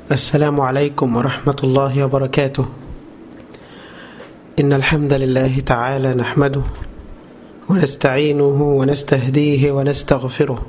السلام عليكم ورحمة الله وبركاته إن الحمد لله تعالى نحمده ونستعينه ونستهديه ونستغفره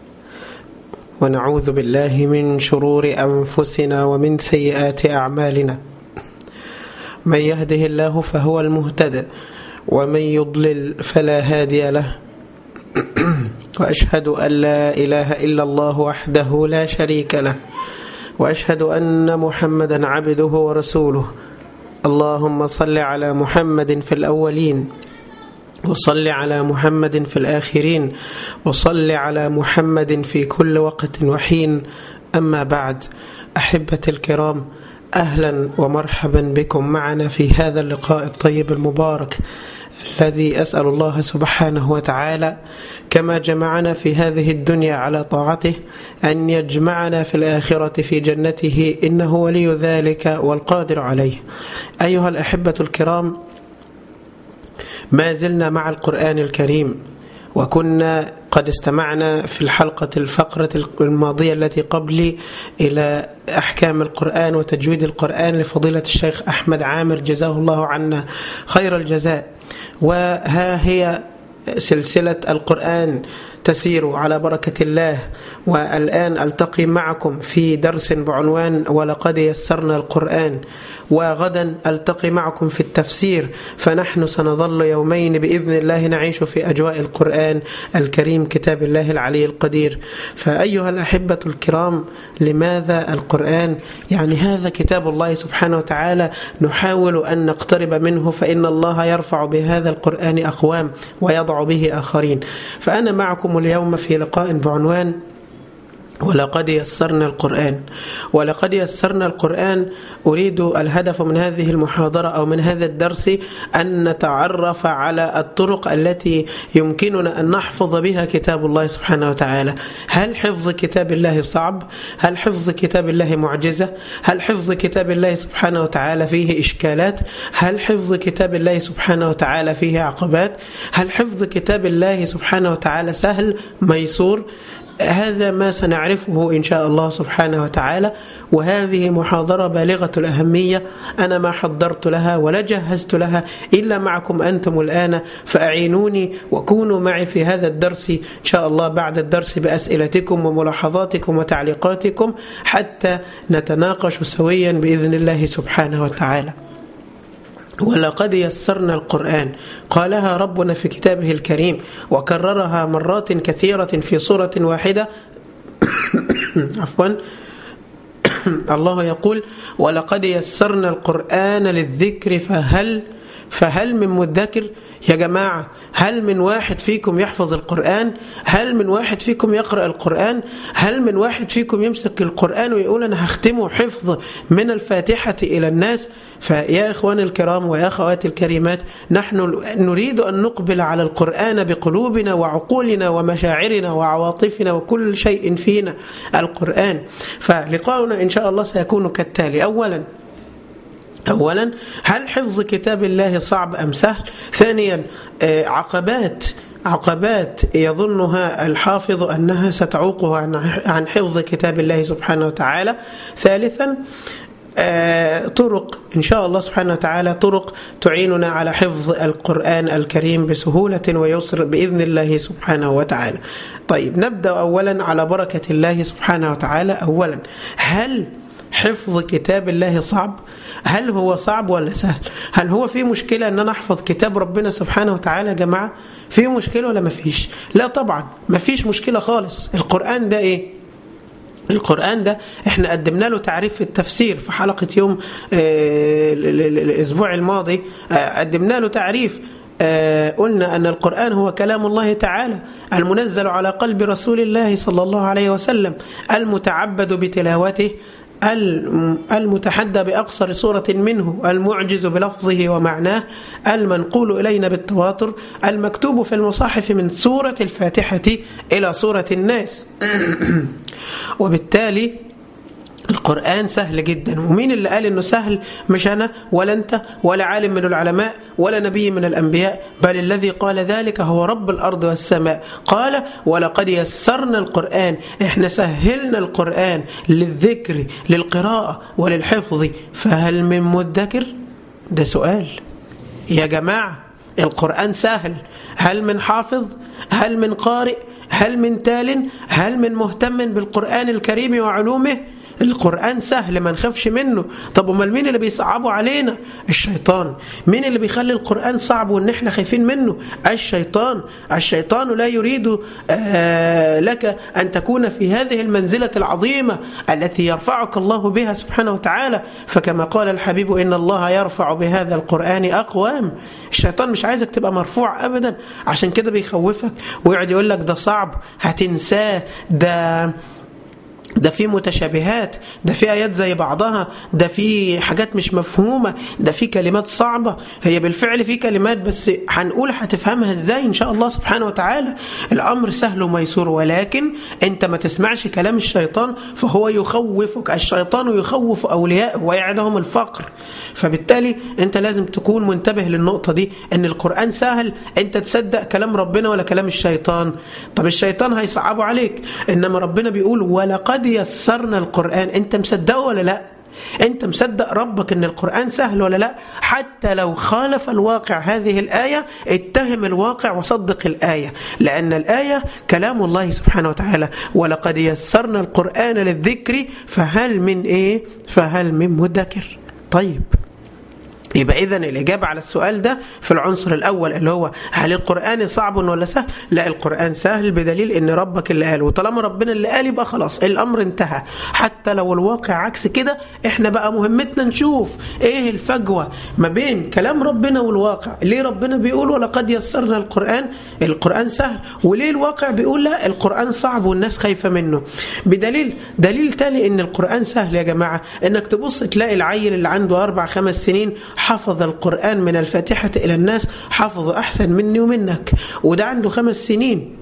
ونعوذ بالله من شرور أنفسنا ومن سيئات أعمالنا من يهده الله فهو المهتد ومن يضلل فلا هادي له وأشهد أن لا إله إلا الله وحده لا شريك له وأشهد أن محمدا عبده ورسوله اللهم صل على محمد في الأولين وصل على محمد في الآخرين وصل على محمد في كل وقت وحين أما بعد أحبة الكرام أهلا ومرحبا بكم معنا في هذا اللقاء الطيب المبارك الذي أسأل الله سبحانه وتعالى كما جمعنا في هذه الدنيا على طاعته أن يجمعنا في الآخرة في جنته إنه ولي ذلك والقادر عليه أيها الأحبة الكرام ما زلنا مع القرآن الكريم وكنا قد استمعنا في الحلقة الفقرة الماضية التي قبل إلى أحكام القرآن وتجويد القرآن لفضيلة الشيخ أحمد عامر جزاه الله عنا خير الجزاء وها هي سلسلة القرآن تسير على بركة الله والآن ألتقي معكم في درس بعنوان ولقد يسرنا القرآن وغدا ألتقي معكم في التفسير فنحن سنظل يومين بإذن الله نعيش في أجواء القرآن الكريم كتاب الله العلي القدير فأيها الأحبة الكرام لماذا القرآن يعني هذا كتاب الله سبحانه وتعالى نحاول أن نقترب منه فإن الله يرفع بهذا القرآن أقوام ويضع به آخرين فأنا معكم اليوم في لقاء بعنوان ولقد يسرنا القرآن ولقد يسرنا القرآن أريد الهدف من هذه المحاضرة أو من هذا الدرس أن نتعرف على الطرق التي يمكننا أن نحفظ بها كتاب الله سبحانه وتعالى هل حفظ كتاب الله صعب؟ هل حفظ كتاب الله معجزة؟ هل حفظ كتاب الله سبحانه وتعالى فيه إشكالات؟ هل حفظ كتاب الله سبحانه وتعالى فيه عقبات؟ هل حفظ كتاب الله سبحانه وتعالى سهل ميسور؟ هذا ما سنعرفه إن شاء الله سبحانه وتعالى وهذه محاضرة بالغة الأهمية أنا ما حضرت لها ولا جهزت لها إلا معكم أنتم الآن فأعينوني وكونوا معي في هذا الدرس إن شاء الله بعد الدرس بأسئلتكم وملاحظاتكم وتعليقاتكم حتى نتناقش سويا بإذن الله سبحانه وتعالى ولقد يسرنا القرآن قالها ربنا في كتابه الكريم وكررها مرات كثيرة في صورة واحدة عفوا الله يقول ولقد يسرنا القرآن للذكر فهل فهل من مدكر يا جماعة هل من واحد فيكم يحفظ القرآن هل من واحد فيكم يقرأ القرآن هل من واحد فيكم يمسك القرآن ويقول أنا هختمه حفظ من الفاتحة إلى الناس فيا إخواني الكرام ويا أخواتي الكريمات نحن نريد أن نقبل على القرآن بقلوبنا وعقولنا ومشاعرنا وعواطفنا وكل شيء فينا القرآن فلقاؤنا إن شاء الله سيكون كالتالي أولا أولا هل حفظ كتاب الله صعب أم سهل ثانيا عقبات عقبات يظنها الحافظ أنها ستعوقه عن حفظ كتاب الله سبحانه وتعالى ثالثا طرق إن شاء الله سبحانه وتعالى طرق تعيننا على حفظ القرآن الكريم بسهولة ويسر بإذن الله سبحانه وتعالى طيب نبدأ أولا على بركة الله سبحانه وتعالى أولا هل حفظ كتاب الله صعب هل هو صعب ولا سهل هل هو في مشكلة أن أنا أحفظ كتاب ربنا سبحانه وتعالى يا جماعة في مشكلة ولا ما فيش لا طبعا ما فيش مشكلة خالص القرآن ده إيه القرآن ده احنا قدمنا له تعريف في التفسير في حلقة يوم الأسبوع الماضي قدمنا له تعريف قلنا أن القرآن هو كلام الله تعالى المنزل على قلب رسول الله صلى الله عليه وسلم المتعبد بتلاوته المتحدى بأقصر صورة منه المعجز بلفظه ومعناه المنقول إلينا بالتواتر المكتوب في المصاحف من سورة الفاتحة إلى سورة الناس وبالتالي القرآن سهل جدا ومين اللي قال انه سهل مش انا ولا انت ولا عالم من العلماء ولا نبي من الانبياء بل الذي قال ذلك هو رب الارض والسماء قال ولقد يسرنا القرآن احنا سهلنا القرآن للذكر للقراءة وللحفظ فهل من مدكر ده سؤال يا جماعة القرآن سهل هل من حافظ هل من قارئ هل من تال هل من مهتم بالقرآن الكريم وعلومه القرآن سهل ما نخافش منه طب امال مين اللي بيصعبه علينا الشيطان مين اللي بيخلي القرآن صعب وان احنا خايفين منه الشيطان الشيطان لا يريد آه لك أن تكون في هذه المنزلة العظيمة التي يرفعك الله بها سبحانه وتعالى فكما قال الحبيب إن الله يرفع بهذا القرآن أقوام الشيطان مش عايزك تبقى مرفوع أبدا عشان كده بيخوفك ويقعد يقول لك ده صعب هتنساه ده ده في متشابهات ده في آيات زي بعضها ده في حاجات مش مفهومة ده في كلمات صعبة هي بالفعل في كلمات بس هنقول هتفهمها ازاي ان شاء الله سبحانه وتعالى الأمر سهل وميسور ولكن انت ما تسمعش كلام الشيطان فهو يخوفك الشيطان يخوف أولياءه ويعدهم الفقر فبالتالي انت لازم تكون منتبه للنقطة دي ان القرآن سهل انت تصدق كلام ربنا ولا كلام الشيطان طب الشيطان هيصعبه عليك انما ربنا بيقول ولقد يسرنا القرآن انت مصدقه ولا لا انت مصدق ربك ان القرآن سهل ولا لا حتى لو خالف الواقع هذه الآية اتهم الواقع وصدق الآية لأن الآية كلام الله سبحانه وتعالى ولقد يسرنا القرآن للذكر فهل من ايه فهل من مدكر طيب يبقى إذا الإجابة على السؤال ده في العنصر الأول اللي هو هل القرآن صعب ولا سهل؟ لا القرآن سهل بدليل إن ربك اللي قال وطالما ربنا اللي قال يبقى خلاص الأمر انتهى حتى لو الواقع عكس كده إحنا بقى مهمتنا نشوف إيه الفجوة ما بين كلام ربنا والواقع ليه ربنا بيقول ولقد يسرنا القرآن القرآن سهل وليه الواقع بيقول لا القرآن صعب والناس خايفة منه بدليل دليل تاني إن القرآن سهل يا جماعة إنك تبص تلاقي العيل اللي عنده أربع خمس سنين حفظ القرآن من الفاتحة إلى الناس حفظ أحسن مني ومنك وده عنده خمس سنين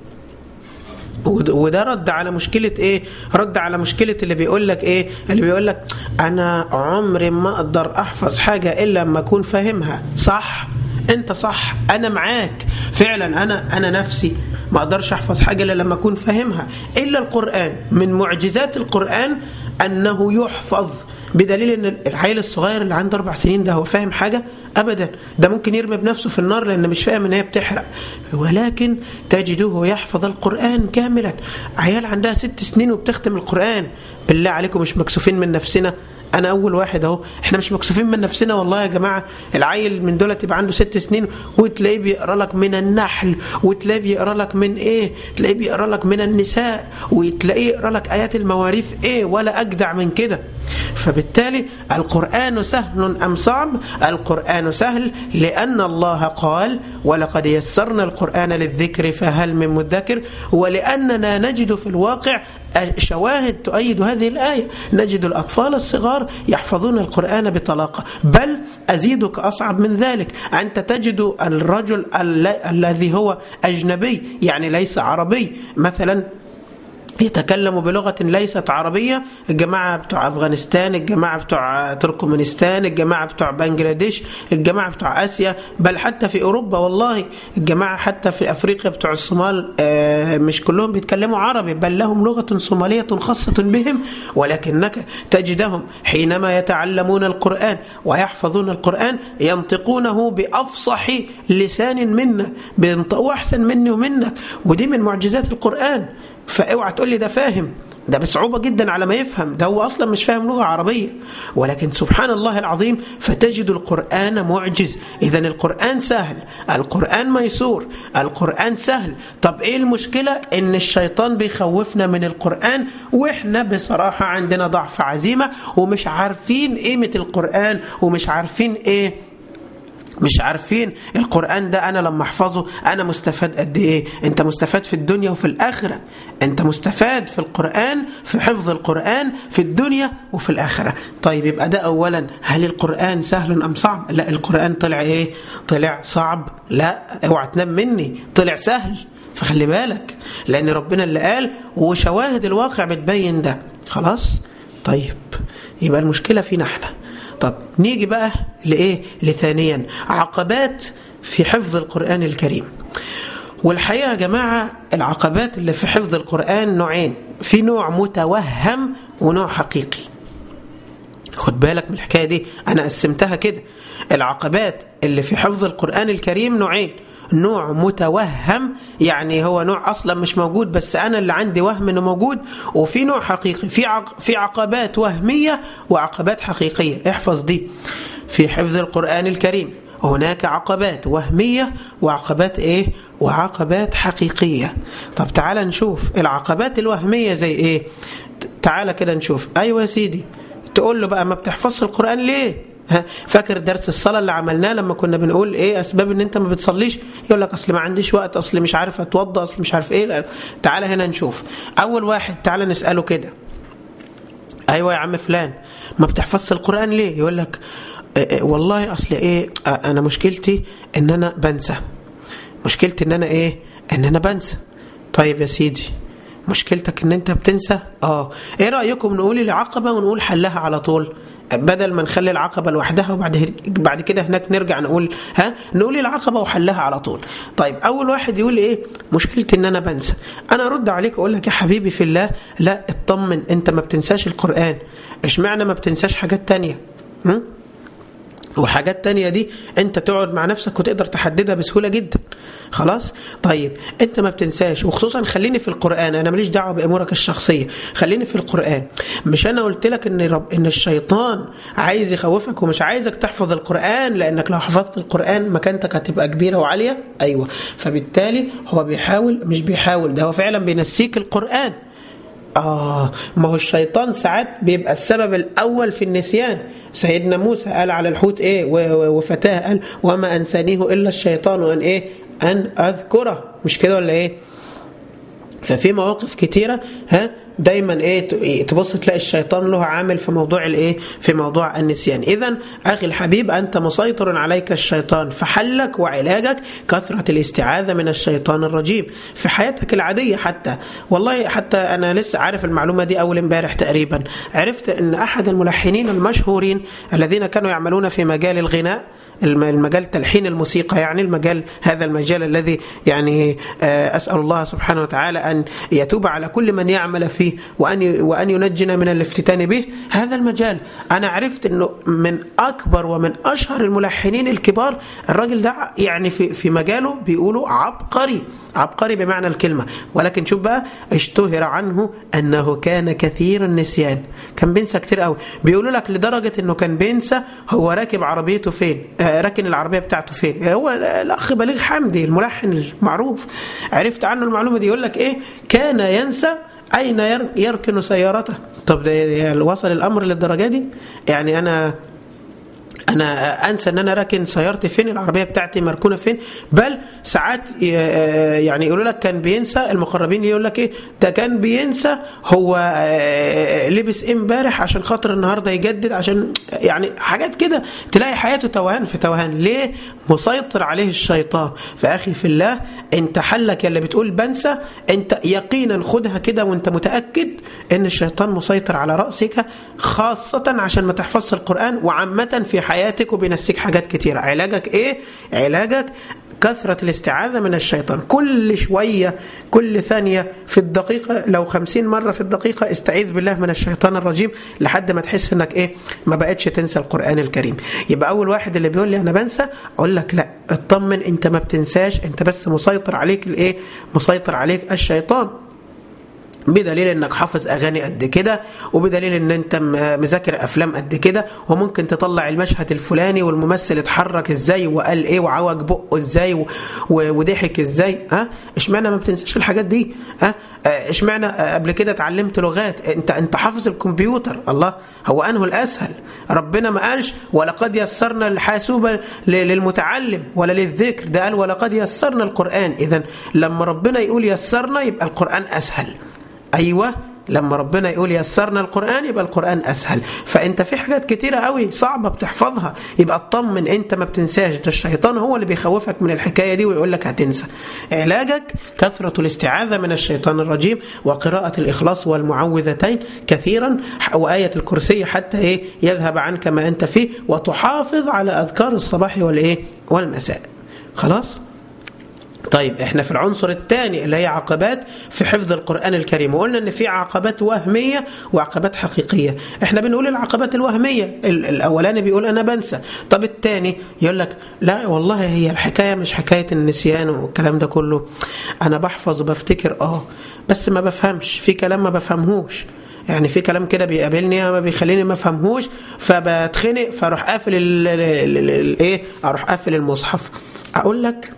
وده رد على مشكلة ايه رد على مشكلة اللي بيقول لك ايه اللي بيقول لك انا عمري ما اقدر احفظ حاجة الا لما اكون فاهمها صح انت صح انا معاك فعلا انا انا نفسي ما اقدرش احفظ حاجة الا لما اكون فاهمها الا القرآن من معجزات القرآن انه يحفظ بدليل ان العيل الصغير اللي عنده اربع سنين ده هو فاهم حاجه ابدا ده ممكن يرمي بنفسه في النار لان مش فاهم ان هي بتحرق ولكن تجده يحفظ القران كاملا عيال عندها ست سنين وبتختم القران بالله عليكم مش مكسوفين من نفسنا انا اول واحد اهو احنا مش مكسوفين من نفسنا والله يا جماعه العيل من دول تبقى عنده ست سنين وتلاقيه بيقرا لك من النحل وتلاقيه بيقرا لك من ايه تلاقيه بيقرا لك من النساء وتلاقيه يقرا لك ايات المواريث ايه ولا اجدع من كده فبالتالي القران سهل ام صعب القران سهل لان الله قال ولقد يسرنا القران للذكر فهل من مدكر ولاننا نجد في الواقع شواهد تؤيد هذه الايه نجد الاطفال الصغار يحفظون القرآن بطلاقة بل أزيدك أصعب من ذلك أنت تجد الرجل الذي هو أجنبي يعني ليس عربي مثلا يتكلم بلغة ليست عربية الجماعة بتوع أفغانستان الجماعة بتوع تركمانستان الجماعة بتوع بنجلاديش الجماعة بتوع آسيا بل حتى في أوروبا والله الجماعة حتى في أفريقيا بتوع الصومال مش كلهم بيتكلموا عربي بل لهم لغة صومالية خاصة بهم ولكنك تجدهم حينما يتعلمون القرآن ويحفظون القرآن ينطقونه بأفصح لسان منا بينطقوا أحسن مني ومنك ودي من معجزات القرآن فاوعى تقول لي ده فاهم ده بصعوبة جدا على ما يفهم ده هو أصلا مش فاهم لغة عربية ولكن سبحان الله العظيم فتجد القرآن معجز إذا القرآن سهل القرآن ميسور القرآن سهل طب إيه المشكلة إن الشيطان بيخوفنا من القرآن وإحنا بصراحة عندنا ضعف عزيمة ومش عارفين قيمة القرآن ومش عارفين إيه مش عارفين القرآن ده أنا لما أحفظه أنا مستفاد قد إيه أنت مستفاد في الدنيا وفي الآخرة أنت مستفاد في القرآن في حفظ القرآن في الدنيا وفي الآخرة طيب يبقى ده أولا هل القرآن سهل أم صعب لا القرآن طلع إيه طلع صعب لا اوعى تنام مني طلع سهل فخلي بالك لأن ربنا اللي قال وشواهد الواقع بتبين ده خلاص طيب يبقى المشكلة فينا احنا طب نيجي بقى لإيه لثانيا عقبات في حفظ القرآن الكريم والحقيقة يا جماعة العقبات اللي في حفظ القرآن نوعين في نوع متوهم ونوع حقيقي خد بالك من الحكاية دي أنا قسمتها كده العقبات اللي في حفظ القرآن الكريم نوعين نوع متوهم يعني هو نوع اصلا مش موجود بس انا اللي عندي وهم انه موجود وفي نوع حقيقي في عق... في عقبات وهميه وعقبات حقيقيه احفظ دي في حفظ القران الكريم هناك عقبات وهميه وعقبات ايه وعقبات حقيقيه طب تعال نشوف العقبات الوهميه زي ايه تعال كده نشوف ايوه يا سيدي تقول له بقى ما بتحفظش القران ليه ها فاكر درس الصلاة اللي عملناه لما كنا بنقول ايه اسباب ان انت ما بتصليش يقول لك اصل ما عنديش وقت اصل مش عارف اتوضى اصل مش عارف ايه تعالى هنا نشوف اول واحد تعالى نسأله كده ايوه يا عم فلان ما بتحفظش القرآن ليه يقول لك إيه والله اصل ايه انا مشكلتي ان انا بنسى مشكلتي ان انا ايه ان انا بنسى طيب يا سيدي مشكلتك ان انت بتنسى اه ايه رايكم نقول العقبه ونقول حلها على طول بدل ما نخلي العقبة لوحدها وبعد بعد كده هناك نرجع نقول ها نقول العقبة وحلها على طول طيب أول واحد يقول إيه مشكلتي إن أنا بنسى أنا أرد عليك أقول لك يا حبيبي في الله لا اطمن أنت ما بتنساش القرآن اشمعنى ما بتنساش حاجات تانية هم؟ وحاجات تانية دي انت تقعد مع نفسك وتقدر تحددها بسهولة جدا خلاص طيب انت ما بتنساش وخصوصا خليني في القرآن انا ماليش دعوة بامورك الشخصية خليني في القرآن مش انا قلت لك ان رب ان الشيطان عايز يخوفك ومش عايزك تحفظ القرآن لانك لو حفظت القرآن مكانتك هتبقى كبيرة وعالية ايوه فبالتالي هو بيحاول مش بيحاول ده هو فعلا بينسيك القرآن آه ما هو الشيطان ساعات بيبقى السبب الأول في النسيان سيدنا موسى قال على الحوت إيه وفتاه قال وما أنسانيه إلا الشيطان وأن إيه أن أذكره مش كده ولا إيه ففي مواقف كتيرة ها دايما ايه تبص تلاقي الشيطان له عامل في موضوع الايه في موضوع النسيان اذا اخي الحبيب انت مسيطر عليك الشيطان فحلك وعلاجك كثره الاستعاذه من الشيطان الرجيم في حياتك العاديه حتى والله حتى انا لسه عارف المعلومه دي اول امبارح تقريبا عرفت ان احد الملحنين المشهورين الذين كانوا يعملون في مجال الغناء المجال تلحين الموسيقى يعني المجال هذا المجال الذي يعني اسال الله سبحانه وتعالى ان يتوب على كل من يعمل فيه وان وان ينجنا من الافتتان به هذا المجال انا عرفت انه من اكبر ومن اشهر الملحنين الكبار الراجل ده يعني في في مجاله بيقولوا عبقري عبقري بمعنى الكلمه ولكن شوف بقى اشتهر عنه انه كان كثير النسيان كان بينسى كتير قوي بيقولوا لك لدرجه انه كان بينسى هو راكب عربيته فين راكن العربيه بتاعته فين هو الاخ بليغ حمدي الملحن المعروف عرفت عنه المعلومه دي يقول لك ايه كان ينسى اين يركن سيارته طب ده وصل الامر للدرجه دي يعني انا انا انسى ان انا راكن سيارتي فين العربيه بتاعتي مركونه فين بل ساعات يعني يقولوا لك كان بينسى المقربين يقول لك ايه ده كان بينسى هو لبس ايه امبارح عشان خاطر النهارده يجدد عشان يعني حاجات كده تلاقي حياته توهان في توهان ليه مسيطر عليه الشيطان فاخي في الله انت حلك يلي بتقول بنسى انت يقينا خدها كده وانت متاكد ان الشيطان مسيطر على راسك خاصه عشان ما تحفظش القران وعامه في حياتك وبينسيك حاجات كتيرة علاجك ايه علاجك كثرة الاستعاذة من الشيطان كل شوية كل ثانية في الدقيقة لو خمسين مرة في الدقيقة استعيذ بالله من الشيطان الرجيم لحد ما تحس انك ايه ما بقتش تنسى القرآن الكريم يبقى اول واحد اللي بيقول لي انا بنسى اقول لك لا اطمن انت ما بتنساش انت بس مسيطر عليك الايه مسيطر عليك الشيطان بدليل انك حافظ اغاني قد كده وبدليل ان انت مذاكر افلام قد كده وممكن تطلع المشهد الفلاني والممثل اتحرك ازاي وقال ايه وعوج بقه ازاي وضحك ازاي ها اشمعنى ما بتنساش الحاجات دي ها اشمعنى قبل كده اتعلمت لغات انت انت حافظ الكمبيوتر الله هو انه الاسهل ربنا ما قالش ولقد يسرنا الحاسوب للمتعلم ولا للذكر ده قال ولقد يسرنا القران اذا لما ربنا يقول يسرنا يبقى القران اسهل ايوه لما ربنا يقول يسرنا القرآن يبقى القرآن أسهل فأنت في حاجات كتيرة قوي صعبة بتحفظها يبقى اطمن أنت ما بتنساش ده الشيطان هو اللي بيخوفك من الحكاية دي ويقول لك هتنسى علاجك كثرة الاستعاذة من الشيطان الرجيم وقراءة الإخلاص والمعوذتين كثيرا وآية الكرسي حتى إيه يذهب عنك ما أنت فيه وتحافظ على أذكار الصباح والإيه والمساء خلاص طيب احنا في العنصر الثاني اللي هي عقبات في حفظ القرآن الكريم وقلنا ان في عقبات وهمية وعقبات حقيقية احنا بنقول العقبات الوهمية الاولاني بيقول انا بنسى طب الثاني يقول لك لا والله هي الحكاية مش حكاية النسيان والكلام ده كله انا بحفظ وبفتكر اه بس ما بفهمش في كلام ما بفهمهوش يعني في كلام كده بيقابلني ما بيخليني ما افهمهوش فبتخنق فاروح قافل الايه اروح قافل المصحف اقول لك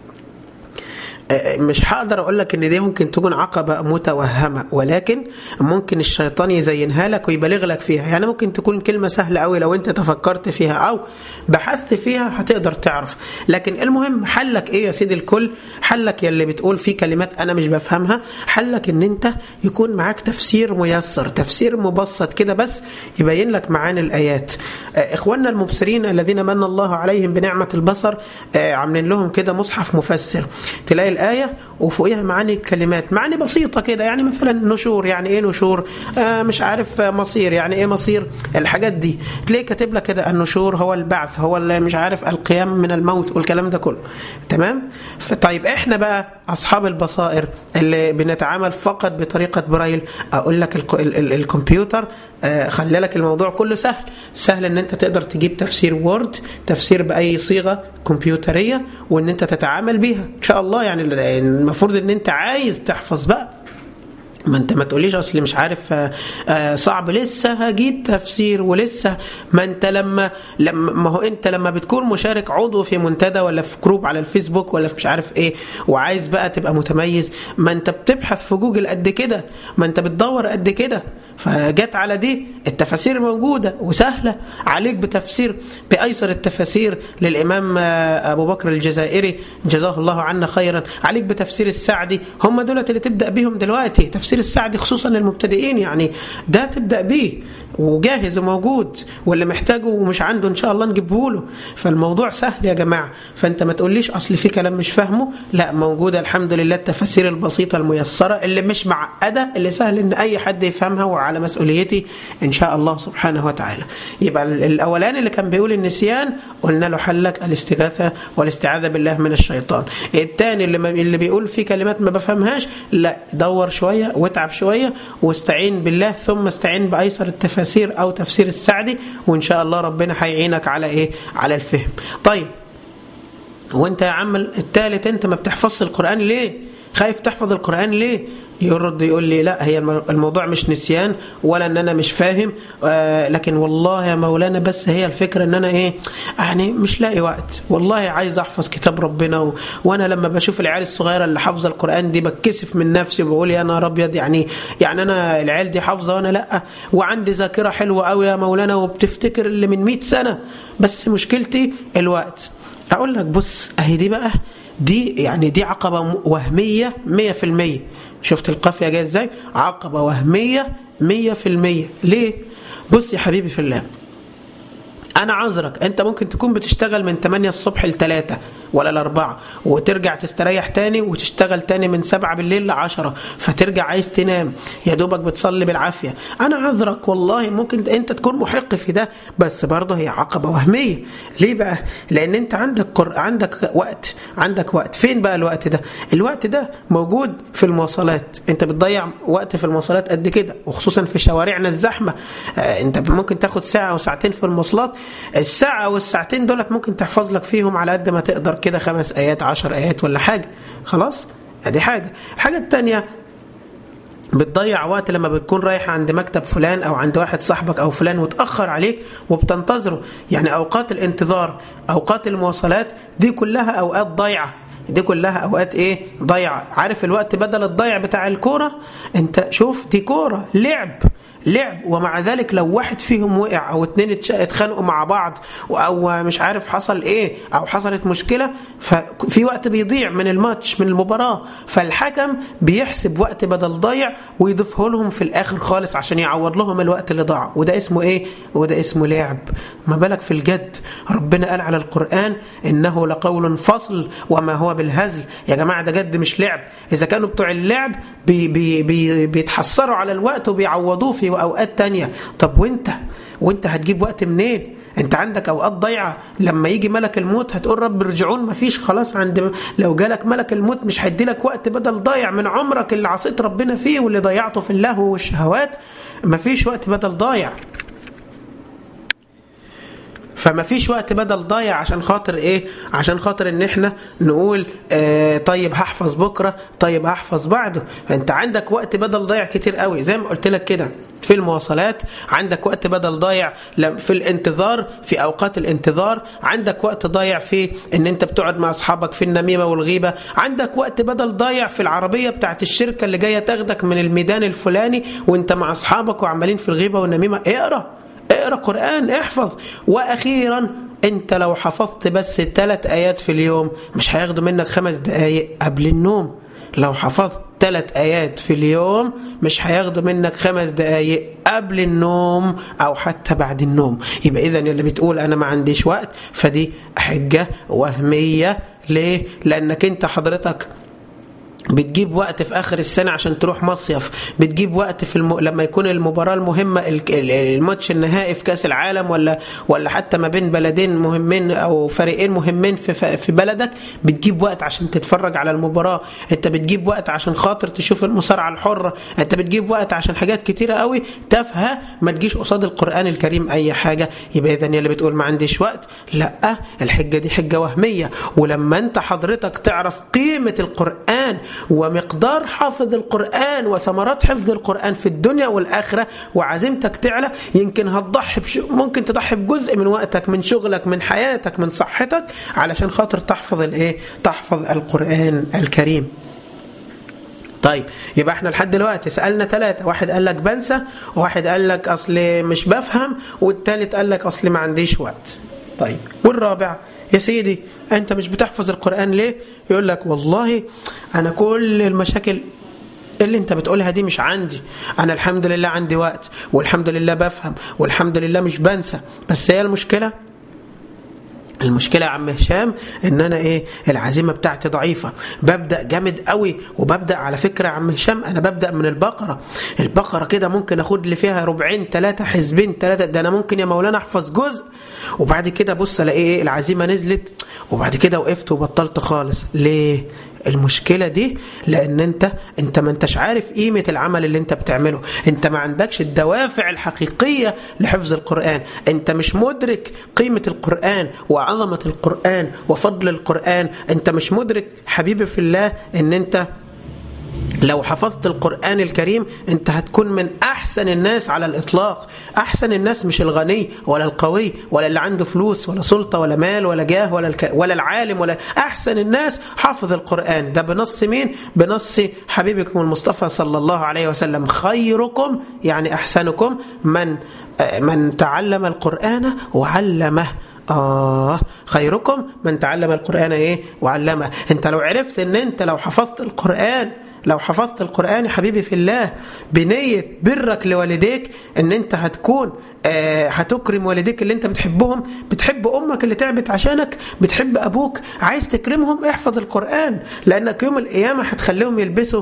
مش هقدر اقول لك ان دي ممكن تكون عقبه متوهمه ولكن ممكن الشيطان يزينها لك ويبالغ لك فيها يعني ممكن تكون كلمه سهله قوي لو انت تفكرت فيها او بحثت فيها هتقدر تعرف لكن المهم حلك ايه يا سيدي الكل حلك يلي بتقول في كلمات انا مش بفهمها حلك ان انت يكون معاك تفسير ميسر تفسير مبسط كده بس يبين لك معاني الايات اخواننا المبصرين الذين من الله عليهم بنعمه البصر عاملين لهم كده مصحف مفسر تلاقي الآية وفوقها معاني الكلمات معاني بسيطة كده يعني مثلا نشور يعني إيه نشور آه مش عارف مصير يعني إيه مصير الحاجات دي تلاقي كاتب لك كده النشور هو البعث هو مش عارف القيام من الموت والكلام ده كله تمام طيب إحنا بقى أصحاب البصائر اللي بنتعامل فقط بطريقة برايل أقول لك ال ال ال الكمبيوتر آه خلى لك الموضوع كله سهل سهل ان انت تقدر تجيب تفسير وورد تفسير باي صيغه كمبيوتريه وان انت تتعامل بيها ان شاء الله يعني المفروض ان انت عايز تحفظ بقى ما انت ما تقوليش اصل مش عارف صعب لسه هجيب تفسير ولسه ما انت لما لما ما هو انت لما بتكون مشارك عضو في منتدى ولا في جروب على الفيسبوك ولا في مش عارف ايه وعايز بقى تبقى متميز ما انت بتبحث في جوجل قد كده ما انت بتدور قد كده فجت على دي التفاسير موجوده وسهله عليك بتفسير بايسر التفاسير للامام ابو بكر الجزائري جزاه الله عنا خيرا عليك بتفسير السعدي هم دول اللي تبدا بيهم دلوقتي تفسير السعدي خصوصا للمبتدئين يعني ده تبدا بيه وجاهز وموجود واللي محتاجه ومش عنده ان شاء الله نجيبه له فالموضوع سهل يا جماعه فانت ما تقوليش اصل في كلام مش فاهمه لا موجوده الحمد لله التفاسير البسيطه الميسره اللي مش معقده اللي سهل ان اي حد يفهمها وعلى مسؤوليتي ان شاء الله سبحانه وتعالى يبقى الاولاني اللي كان بيقول النسيان قلنا له حلك الاستغاثه والاستعاذه بالله من الشيطان الثاني اللي اللي بيقول في كلمات ما بفهمهاش لا دور شويه واتعب شويه واستعين بالله ثم استعين بايسر التفاسير او تفسير السعدي وان شاء الله ربنا هيعينك على ايه على الفهم طيب وانت يا عم الثالث انت ما بتحفظش القران ليه خايف تحفظ القران ليه يرد يقول لي لا هي الموضوع مش نسيان ولا ان انا مش فاهم آه لكن والله يا مولانا بس هي الفكره ان انا ايه يعني مش لاقي وقت والله عايز احفظ كتاب ربنا و... وانا لما بشوف العيال الصغيره اللي حافظه القران دي بتكسف من نفسي وبقول يا نهار ابيض يعني يعني انا العيال دي حافظه وانا لا وعندي ذاكره حلوه قوي يا مولانا وبتفتكر اللي من 100 سنه بس مشكلتي الوقت اقول لك بص اهي دي بقى دي يعني دي عقبة وهمية مية في المية شفت القافية جاية ازاي عقبة وهمية مية في المية ليه بص يا حبيبي في الله انا عذرك انت ممكن تكون بتشتغل من 8 الصبح ل 3 ولا ل 4 وترجع تستريح تاني وتشتغل تاني من 7 بالليل ل 10 فترجع عايز تنام يا دوبك بتصلي بالعافيه انا عذرك والله ممكن انت تكون محق في ده بس برضه هي عقبه وهميه ليه بقى لان انت عندك قر... عندك وقت عندك وقت فين بقى الوقت ده الوقت ده موجود في المواصلات انت بتضيع وقت في المواصلات قد كده وخصوصا في شوارعنا الزحمه انت ممكن تاخد ساعه او ساعتين في المواصلات الساعة والساعتين دولت ممكن تحفظ لك فيهم على قد ما تقدر كده خمس آيات عشر آيات ولا حاجة خلاص ادي حاجة الحاجة التانية بتضيع وقت لما بتكون رايح عند مكتب فلان او عند واحد صاحبك او فلان وتاخر عليك وبتنتظره يعني اوقات الانتظار اوقات المواصلات دي كلها اوقات ضايعه دي كلها اوقات ايه ضيعه عارف الوقت بدل الضيع بتاع الكوره انت شوف دي كوره لعب لعب ومع ذلك لو واحد فيهم وقع او اتنين اتخانقوا مع بعض او مش عارف حصل ايه او حصلت مشكله ففي وقت بيضيع من الماتش من المباراه فالحكم بيحسب وقت بدل ضايع ويضيفه لهم في الاخر خالص عشان يعوض لهم الوقت اللي ضاع وده اسمه ايه وده اسمه لعب ما بالك في الجد ربنا قال على القران انه لقول فصل وما هو بالهزل يا جماعه ده جد مش لعب اذا كانوا بتوع اللعب بي بي بي بيتحسروا على الوقت وبيعوضوه في اوقات تانية طب وانت وانت هتجيب وقت منين انت عندك اوقات ضايعه لما يجي ملك الموت هتقول رب ارجعون مفيش خلاص عند لو جالك ملك الموت مش هيدي لك وقت بدل ضايع من عمرك اللي عصيت ربنا فيه واللي ضيعته في اللهو والشهوات مفيش وقت بدل ضايع فما فيش وقت بدل ضايع عشان خاطر ايه عشان خاطر ان احنا نقول آه طيب هحفظ بكره طيب هحفظ بعده فانت عندك وقت بدل ضايع كتير قوي زي ما قلت لك كده في المواصلات عندك وقت بدل ضايع في الانتظار في اوقات الانتظار عندك وقت ضايع في ان انت بتقعد مع اصحابك في النميمه والغيبه عندك وقت بدل ضايع في العربيه بتاعت الشركه اللي جايه تاخدك من الميدان الفلاني وانت مع اصحابك وعمالين في الغيبه والنميمه اقرا اقرا قرآن احفظ وأخيرا انت لو حفظت بس ثلاث آيات في اليوم مش هياخدوا منك خمس دقايق قبل النوم لو حفظت ثلاث آيات في اليوم مش هياخدوا منك خمس دقايق قبل النوم أو حتى بعد النوم يبقى إذا اللي بتقول أنا ما عنديش وقت فدي حجة وهمية ليه؟ لأنك أنت حضرتك بتجيب وقت في اخر السنه عشان تروح مصيف بتجيب وقت في الم... لما يكون المباراه المهمه الماتش النهائي في كاس العالم ولا ولا حتى ما بين بلدين مهمين او فريقين مهمين في في بلدك بتجيب وقت عشان تتفرج على المباراه انت بتجيب وقت عشان خاطر تشوف المصارعه الحره انت بتجيب وقت عشان حاجات كتيره قوي تافهه ما تجيش قصاد القران الكريم اي حاجه يبقى اذا اللي بتقول ما عنديش وقت لا الحجه دي حجه وهميه ولما انت حضرتك تعرف قيمه القران ومقدار حافظ القرآن وثمرات حفظ القرآن في الدنيا والآخرة وعزيمتك تعلى يمكن هتضحي بش... ممكن تضحي بجزء من وقتك من شغلك من حياتك من صحتك علشان خاطر تحفظ الايه تحفظ القرآن الكريم طيب يبقى احنا لحد دلوقتي سالنا ثلاثه واحد قال لك بنسى وواحد قال لك اصل مش بفهم والثالث قال لك اصل ما عنديش وقت طيب والرابع يا سيدي انت مش بتحفظ القران ليه يقول لك والله انا كل المشاكل اللي انت بتقولها دي مش عندي انا الحمد لله عندي وقت والحمد لله بفهم والحمد لله مش بنسى بس هي المشكله المشكلة يا عم هشام ان انا ايه العزيمة بتاعتي ضعيفة ببدأ جامد قوي وببدأ على فكرة يا عم هشام انا ببدأ من البقرة البقرة كده ممكن اخد لي فيها ربعين ثلاثة حزبين ثلاثة ده انا ممكن يا مولانا احفظ جزء وبعد كده بص الاقي ايه العزيمة نزلت وبعد كده وقفت وبطلت خالص ليه المشكلة دي لأن أنت أنت ما أنتش عارف قيمة العمل اللي أنت بتعمله أنت ما عندكش الدوافع الحقيقية لحفظ القرآن أنت مش مدرك قيمة القرآن وعظمة القرآن وفضل القرآن أنت مش مدرك حبيبي في الله أن أنت لو حفظت القرآن الكريم انت هتكون من احسن الناس على الاطلاق احسن الناس مش الغني ولا القوي ولا اللي عنده فلوس ولا سلطة ولا مال ولا جاه ولا الك... ولا العالم ولا احسن الناس حافظ القرآن ده بنص مين بنص حبيبكم المصطفى صلى الله عليه وسلم خيركم يعني احسنكم من من تعلم القرآن وعلمه آه خيركم من تعلم القرآن إيه وعلمه أنت لو عرفت أن أنت لو حفظت القرآن لو حفظت القرآن يا حبيبي في الله بنية برك لوالديك ان انت هتكون آه هتكرم والديك اللي انت بتحبهم بتحب امك اللي تعبت عشانك بتحب ابوك عايز تكرمهم احفظ القرآن لانك يوم القيامة هتخليهم يلبسوا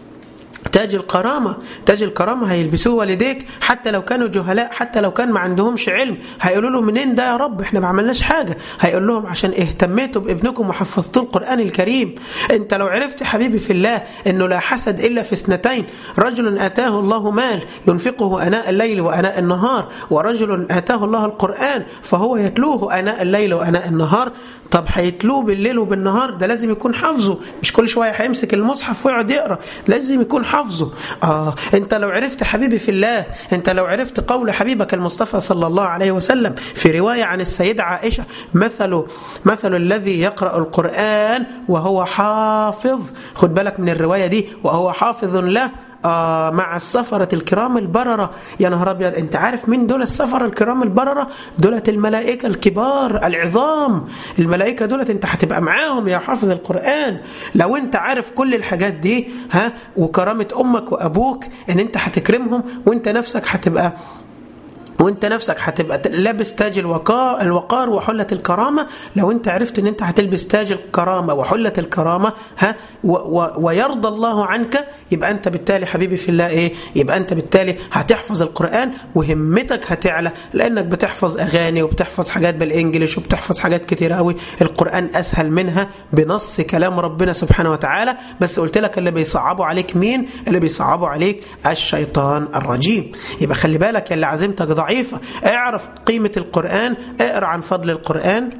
تاج الكرامة تاج الكرامة هيلبسوه والديك حتى لو كانوا جهلاء حتى لو كان ما عندهمش علم هيقولوا له منين ده يا رب احنا ما عملناش حاجة هيقول لهم عشان اهتميتوا بابنكم وحفظتوا القرآن الكريم انت لو عرفت حبيبي في الله انه لا حسد الا في اثنتين رجل اتاه الله مال ينفقه اناء الليل واناء النهار ورجل اتاه الله القرآن فهو يتلوه اناء الليل واناء النهار طب هيتلوه بالليل وبالنهار ده لازم يكون حافظه مش كل شوية هيمسك المصحف ويقعد يقرا لازم يكون حافظه آه انت لو عرفت حبيبي في الله انت لو عرفت قول حبيبك المصطفى صلى الله عليه وسلم في رواية عن السيدة عائشة مثل مثل الذي يقرأ القرآن وهو حافظ خد بالك من الرواية دي وهو حافظ له آه مع السفرة الكرام البررة يا نهار أبيض أنت عارف مين دول السفرة الكرام البررة دولة الملائكة الكبار العظام الملائكة دولة أنت هتبقى معاهم يا حافظ القرآن لو أنت عارف كل الحاجات دي ها وكرامة أمك وأبوك أن أنت هتكرمهم وأنت نفسك هتبقى وانت نفسك هتبقى لابس تاج الوقار, الوقار وحلة الكرامة لو انت عرفت ان انت هتلبس تاج الكرامة وحلة الكرامة ها و و ويرضى الله عنك يبقى انت بالتالي حبيبي في الله ايه يبقى انت بالتالي هتحفظ القرآن وهمتك هتعلى لانك بتحفظ اغاني وبتحفظ حاجات بالانجليش وبتحفظ حاجات كتير قوي القرآن اسهل منها بنص كلام ربنا سبحانه وتعالى بس قلت لك اللي بيصعبوا عليك مين اللي بيصعبوا عليك الشيطان الرجيم يبقى خلي بالك اللي عزيمتك ضعيف ضعيفة اعرف قيمة القرآن اقرأ عن فضل القرآن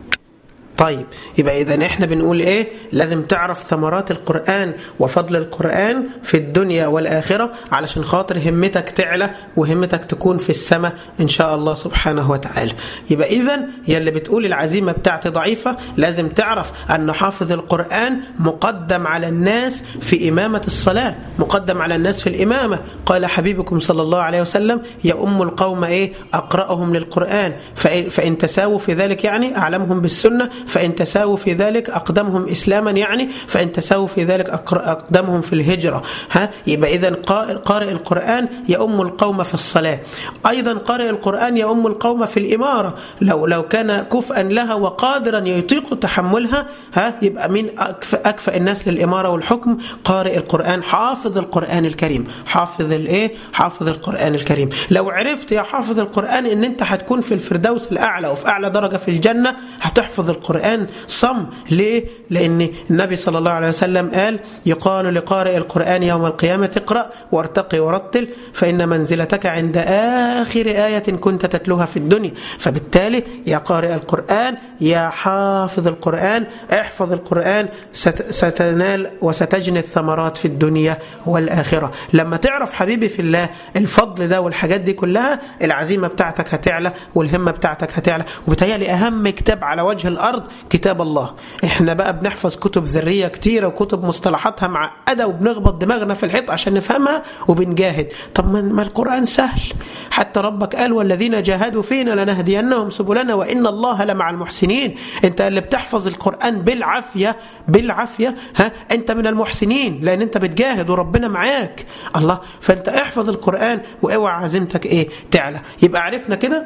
طيب يبقى إذا إحنا بنقول إيه لازم تعرف ثمرات القرآن وفضل القرآن في الدنيا والآخرة علشان خاطر همتك تعلى وهمتك تكون في السماء إن شاء الله سبحانه وتعالى يبقى إذا يلي بتقول العزيمة بتاعتي ضعيفة لازم تعرف أن حافظ القرآن مقدم على الناس في إمامة الصلاة مقدم على الناس في الإمامة قال حبيبكم صلى الله عليه وسلم يا أم القوم إيه أقرأهم للقرآن فإن تساووا في ذلك يعني أعلمهم بالسنة فإن تساووا في ذلك أقدمهم إسلاما يعني فإن تساووا في ذلك أقدمهم في الهجرة ها يبقى إذا قارئ القرآن يؤم القوم في الصلاة أيضا قارئ القرآن يؤم القوم في الإمارة لو لو كان كفءا لها وقادرا يطيق تحملها ها يبقى من أكفأ, أكفأ الناس للإمارة والحكم قارئ القرآن حافظ القرآن الكريم حافظ الإيه حافظ القرآن الكريم لو عرفت يا حافظ القرآن إن أنت هتكون في الفردوس الأعلى وفي أعلى درجة في الجنة هتحفظ القرآن القرآن صم ليه؟ لأن النبي صلى الله عليه وسلم قال يقال لقارئ القرآن يوم القيامة اقرأ وارتقي ورتل فإن منزلتك عند آخر آية كنت تتلوها في الدنيا فبالتالي يا قارئ القرآن يا حافظ القرآن احفظ القرآن ستنال وستجني الثمرات في الدنيا والآخرة لما تعرف حبيبي في الله الفضل ده والحاجات دي كلها العزيمة بتاعتك هتعلى والهمة بتاعتك هتعلى وبالتالي أهم كتاب على وجه الأرض كتاب الله احنا بقى بنحفظ كتب ذرية كتيرة وكتب مصطلحاتها معقدة وبنخبط دماغنا في الحيط عشان نفهمها وبنجاهد طب ما القرآن سهل حتى ربك قال والذين جاهدوا فينا لنهدينهم سبلنا وإن الله لمع المحسنين انت اللي بتحفظ القرآن بالعافية بالعافية ها انت من المحسنين لأن انت بتجاهد وربنا معاك الله فانت احفظ القرآن واوعى عزيمتك ايه تعلى يبقى عرفنا كده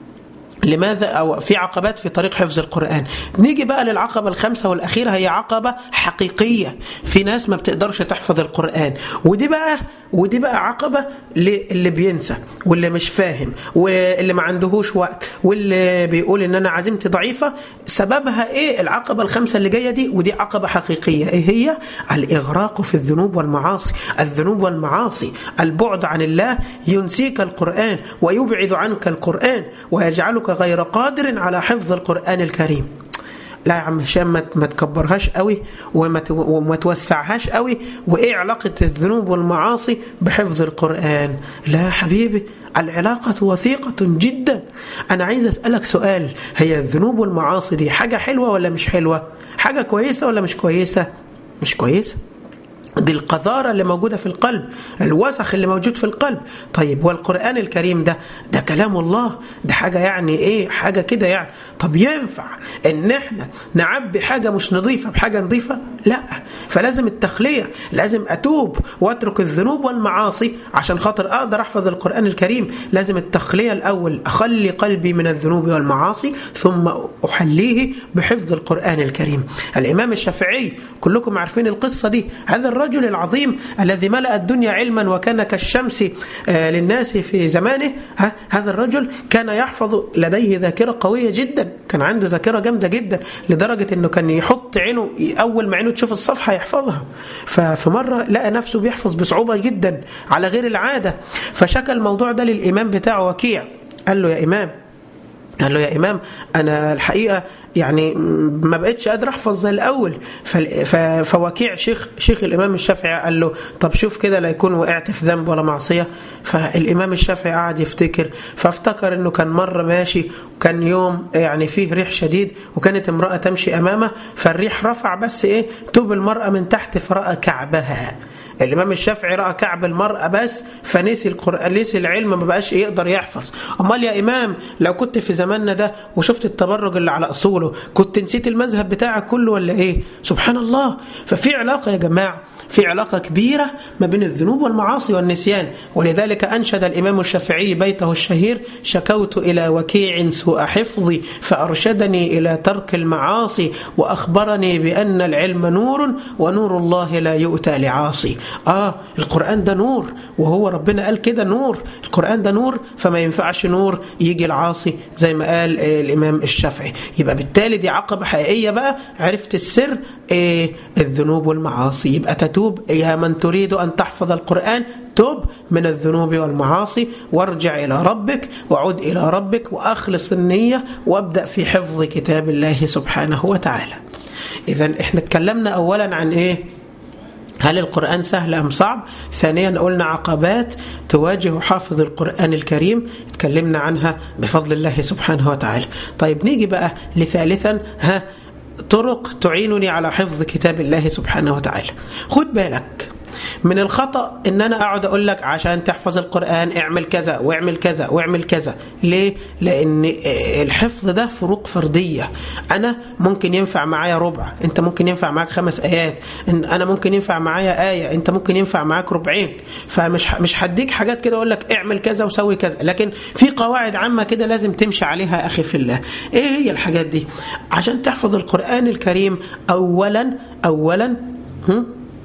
لماذا أو في عقبات في طريق حفظ القرآن نيجي بقى للعقبة الخامسة والأخيرة هي عقبة حقيقية في ناس ما بتقدرش تحفظ القرآن ودي بقى ودي بقى عقبة اللي بينسى واللي مش فاهم واللي ما عندهوش وقت واللي بيقول ان انا عزيمتي ضعيفة سببها ايه العقبة الخامسة اللي جاية دي ودي عقبة حقيقية ايه هي الإغراق في الذنوب والمعاصي الذنوب والمعاصي البعد عن الله ينسيك القرآن ويبعد عنك القرآن ويجعلك غير قادر على حفظ القرآن الكريم لا يا عم هشام ما تكبرهاش قوي وما وما توسعهاش قوي وايه علاقه الذنوب والمعاصي بحفظ القران لا يا حبيبي العلاقة وثيقة جدا أنا عايز أسألك سؤال هي الذنوب والمعاصي دي حاجة حلوة ولا مش حلوة حاجة كويسة ولا مش كويسة مش كويسة دي القذارة اللي موجودة في القلب الوسخ اللي موجود في القلب طيب والقرآن الكريم ده ده كلام الله ده حاجة يعني ايه حاجة كده يعني طب ينفع ان احنا نعبي حاجة مش نظيفة بحاجة نظيفة لا فلازم التخلية لازم اتوب واترك الذنوب والمعاصي عشان خاطر اقدر احفظ القرآن الكريم لازم التخلية الاول اخلي قلبي من الذنوب والمعاصي ثم احليه بحفظ القرآن الكريم الامام الشافعي كلكم عارفين القصة دي هذا الرجل الرجل العظيم الذي ملأ الدنيا علما وكان كالشمس للناس في زمانه هذا الرجل كان يحفظ لديه ذاكرة قوية جدا كان عنده ذاكرة جامدة جدا لدرجة أنه كان يحط عينه أول ما عينه تشوف الصفحة يحفظها ففي مرة لقى نفسه بيحفظ بصعوبة جدا على غير العادة فشكى الموضوع ده للإمام بتاعه وكيع قال له يا إمام قال له يا إمام أنا الحقيقة يعني ما بقتش قادر أحفظ زي الأول فوكيع شيخ شيخ الإمام الشافعي قال له طب شوف كده لا يكون وقعت في ذنب ولا معصية فالإمام الشافعي قعد يفتكر فافتكر إنه كان مرة ماشي وكان يوم يعني فيه ريح شديد وكانت امرأة تمشي أمامه فالريح رفع بس إيه توب المرأة من تحت فرأى كعبها الامام الشافعي راى كعب المراه بس فنسي القران نسي العلم ما بقاش يقدر يحفظ امال يا امام لو كنت في زماننا ده وشفت التبرج اللي على اصوله كنت نسيت المذهب بتاعك كله ولا ايه سبحان الله ففي علاقه يا جماعه في علاقة كبيرة ما بين الذنوب والمعاصي والنسيان ولذلك أنشد الإمام الشافعي بيته الشهير شكوت إلى وكيع سوء حفظي فأرشدني إلى ترك المعاصي وأخبرني بأن العلم نور ونور الله لا يؤتى لعاصي آه القرآن ده نور وهو ربنا قال كده نور القرآن ده نور فما ينفعش نور يجي العاصي زي ما قال الإمام الشافعي يبقى بالتالي دي عقبة حقيقية بقى عرفت السر إيه الذنوب والمعاصي يبقى تتوب يا من تريد أن تحفظ القرآن تب من الذنوب والمعاصي وارجع إلى ربك وعد إلى ربك وأخلص النية وابدأ في حفظ كتاب الله سبحانه وتعالى إذا إحنا اتكلمنا أولا عن إيه هل القرآن سهل أم صعب؟ ثانيا قلنا عقبات تواجه حافظ القرآن الكريم اتكلمنا عنها بفضل الله سبحانه وتعالى طيب نيجي بقى لثالثا ها طرق تعينني على حفظ كتاب الله سبحانه وتعالى خد بالك من الخطأ ان انا اقعد اقول لك عشان تحفظ القرآن اعمل كذا واعمل كذا واعمل كذا ليه؟ لان الحفظ ده فروق فردية انا ممكن ينفع معايا ربع انت ممكن ينفع معاك خمس ايات انا ممكن ينفع معايا آية انت ممكن ينفع معاك ربعين فمش مش هديك حاجات كده اقول لك اعمل كذا وسوي كذا لكن في قواعد عامة كده لازم تمشي عليها اخي في الله ايه هي الحاجات دي عشان تحفظ القرآن الكريم اولا اولا هم؟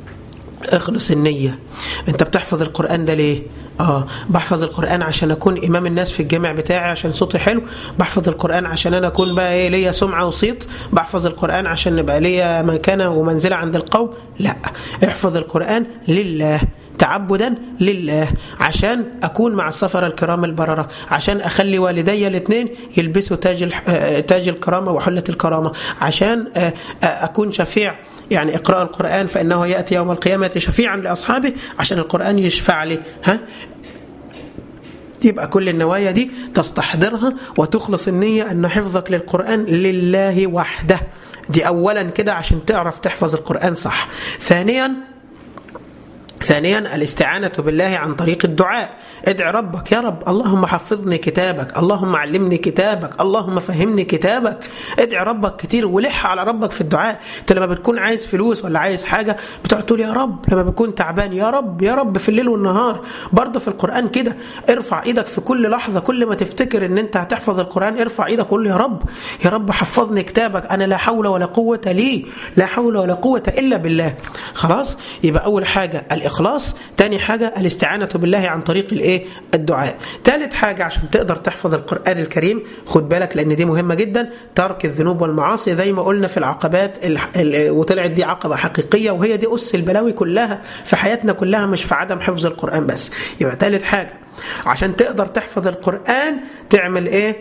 اخلص النية انت بتحفظ القرآن ده ليه اه بحفظ القرآن عشان اكون امام الناس في الجامع بتاعي عشان صوتي حلو بحفظ القرآن عشان انا اكون بقى ايه ليا سمعة وصيت بحفظ القرآن عشان نبقى ليا مكانة ومنزلة عند القوم لا احفظ القرآن لله تعبدا لله عشان اكون مع السفر الكرام البرره عشان اخلي والدي الاثنين يلبسوا تاج تاج الكرامه وحله الكرامه عشان اكون شفيع يعني اقرأ القرآن فإنه يأتي يوم القيامة شفيعا لأصحابه عشان القرآن يشفع لي ها يبقى كل النوايا دي تستحضرها وتخلص النية أن حفظك للقرآن لله وحده دي أولا كده عشان تعرف تحفظ القرآن صح ثانيا ثانيا الاستعانة بالله عن طريق الدعاء ادع ربك يا رب اللهم حفظني كتابك اللهم علمني كتابك اللهم فهمني كتابك ادع ربك كتير ولح على ربك في الدعاء انت لما بتكون عايز فلوس ولا عايز حاجة بتقعد تقول يا رب لما بتكون تعبان يا رب يا رب في الليل والنهار برضه في القرآن كده ارفع ايدك في كل لحظة كل ما تفتكر ان انت هتحفظ القرآن ارفع ايدك قول يا رب يا رب حفظني كتابك انا لا حول ولا قوة لي لا حول ولا قوة الا بالله خلاص يبقى اول حاجة الإخلاص تاني حاجة الاستعانة بالله عن طريق الايه الدعاء ثالث حاجة عشان تقدر تحفظ القرآن الكريم خد بالك لأن دي مهمة جدا ترك الذنوب والمعاصي زي ما قلنا في العقبات ال... ال... وطلعت دي عقبة حقيقية وهي دي أس البلاوي كلها في حياتنا كلها مش في عدم حفظ القرآن بس يبقى ثالث حاجة عشان تقدر تحفظ القرآن تعمل ايه